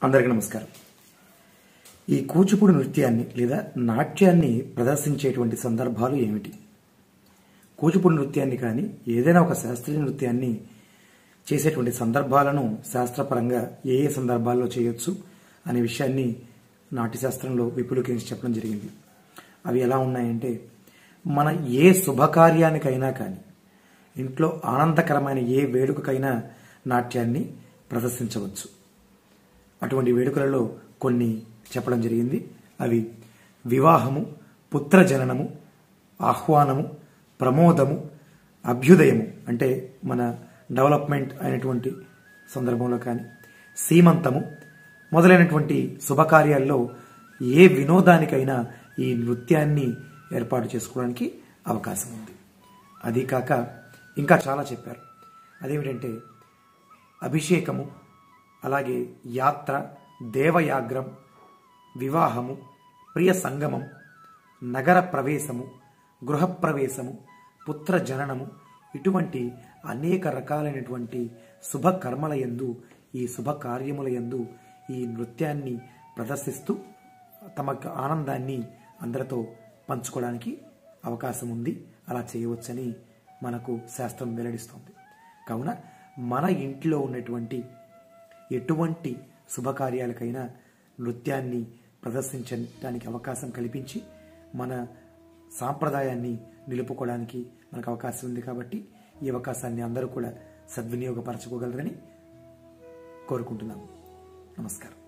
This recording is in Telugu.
అందరికీ నమస్కారం ఈ కూచిపూడి నృత్యాన్ని లేదా నాట్యాన్ని ప్రదర్శించేటువంటి సందర్భాలు ఏమిటి కూచిపూడి నృత్యాన్ని కానీ ఏదైనా ఒక శాస్త్రీయ నృత్యాన్ని చేసేటువంటి సందర్భాలను శాస్త్రపరంగా ఏ ఏ సందర్భాల్లో చేయొచ్చు అనే విషయాన్ని నాట్యశాస్త్రంలో విపులీకరించి చెప్పడం జరిగింది అవి ఎలా ఉన్నాయంటే మన ఏ శుభకార్యానికైనా కానీ ఇంట్లో ఆనందకరమైన ఏ వేడుకకైనా నాట్యాన్ని ప్రదర్శించవచ్చు అటువంటి వేడుకలలో కొన్ని చెప్పడం జరిగింది అవి వివాహము పుత్రజననము ఆహ్వానము ప్రమోదము అభ్యుదయము అంటే మన డెవలప్మెంట్ అయినటువంటి సందర్భంలో కానీ సీమంతము మొదలైనటువంటి శుభకార్యాల్లో ఏ వినోదానికైనా ఈ నృత్యాన్ని ఏర్పాటు చేసుకోవడానికి అవకాశం ఉంది అది కాక ఇంకా చాలా చెప్పారు అదేమిటంటే అభిషేకము అలాగే యాత్ర దేవయాగ్రం వివాహము ప్రియ సంగమం నగర ప్రవేశము గృహప్రవేశము పుత్ర జననము ఇటువంటి అనేక రకాలైనటువంటి శుభ కర్మల యందు ఈ శుభ కార్యముల యందు ఈ నృత్యాన్ని ప్రదర్శిస్తూ తమ ఆనందాన్ని అందరితో పంచుకోవడానికి అవకాశం ఉంది అలా చేయవచ్చని మనకు శాస్త్రం వెల్లడిస్తోంది కావున మన ఇంట్లో ఉన్నటువంటి ఎటువంటి శుభకార్యాలకైనా నృత్యాన్ని ప్రదర్శించడానికి అవకాశం కల్పించి మన సాంప్రదాయాన్ని నిలుపుకోవడానికి మనకు అవకాశం ఉంది కాబట్టి ఈ అవకాశాన్ని అందరూ కూడా సద్వినియోగపరచుకోగలరని కోరుకుంటున్నాము నమస్కారం